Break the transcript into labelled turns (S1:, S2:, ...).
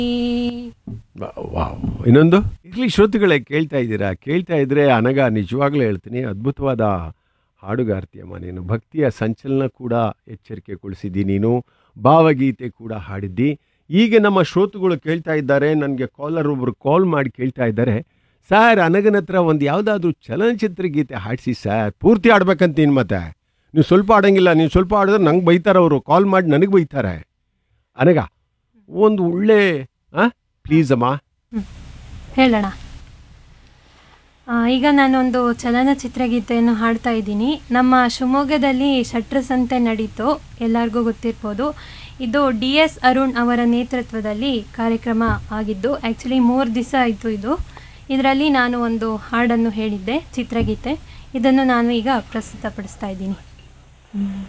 S1: wow ಇನ್ನೊಂದು ಇರ್ಲಿ ಶ್ರೋತೃಗಳೇ ಕೇಳ್ತಾ ಇದ್ದೀರಾ ಕೇಳ್ತಾ ಇದ್ರೆ ಅನಗ ನಿಜವಾಗ್ಲೂ ಹೇಳ್ತೀನಿ ಅದ್ಭುತವಾದ ಹಾಡುಗಾರ್ತಿಯಮ್ಮ ನೀನು ಭಕ್ತಿಯ ಸಂಚಲನ ಕೂಡ ಎಚ್ಚರಿಕೆಗೊಳಿಸಿದ್ದಿ ನೀನು ಭಾವಗೀತೆ ಕೂಡ ಹಾಡಿದ್ದಿ ಈಗ ನಮ್ಮ ಶ್ರೋತೃಗಳು ಕೇಳ್ತಾ ಇದ್ದಾರೆ ನನಗೆ ಕಾಲರ್ ಒಬ್ಬರು ಕಾಲ್ ಮಾಡಿ ಕೇಳ್ತಾ ಇದ್ದಾರೆ ಸರ್ ಅನಗನ ಹತ್ರ ಒಂದು ಯಾವುದಾದ್ರೂ ಚಲನಚಿತ್ರ ಗೀತೆ ಹಾಡಿಸಿ ಸರ್ ಪೂರ್ತಿ ಆಡ್ಬೇಕಂತೀನಿ ಮತ್ತೆ ನೀವು ಸ್ವಲ್ಪ ಆಡಂಗಿಲ್ಲ ನೀವು ಸ್ವಲ್ಪ ಆಡಿದ್ರೆ ನಂಗೆ ಬೈತಾರೆ ಅವರು ಕಾಲ್ ಮಾಡಿ ನನಗೆ ಬೈತಾರೆ ಅನಗ ಒಂದು ಒಳ್ಳೆ ಆ ಪ್ಲೀಸ್ ಅಮ್ಮ
S2: ಹೇಳೋಣ ಆ, ಈಗ ನಾನೊಂದು ಚಲನಚಿತ್ರ ಗೀತೆಯನ್ನು ಹಾಡ್ತಾ ಇದ್ದೀನಿ ನಮ್ಮ ಶಿವಮೊಗ್ಗದಲ್ಲಿ ಶಟ್ರಸಂತೆ ನಡೀತು ಎಲ್ಲರಿಗೂ ಗೊತ್ತಿರ್ಬೋದು ಇದು ಡಿ ಎಸ್ ಅರುಣ್ ಅವರ ನೇತೃತ್ವದಲ್ಲಿ ಕಾರ್ಯಕ್ರಮ ಆಗಿದ್ದು ಆ್ಯಕ್ಚುಲಿ ಮೂರು ದಿವಸ ಆಯಿತು ಇದು ಇದರಲ್ಲಿ ನಾನು ಒಂದು ಹಾಡನ್ನು ಹೇಳಿದ್ದೆ ಚಿತ್ರಗೀತೆ ಇದನ್ನು ನಾನು ಈಗ ಪ್ರಸ್ತುತಪಡಿಸ್ತಾ ಇದ್ದೀನಿ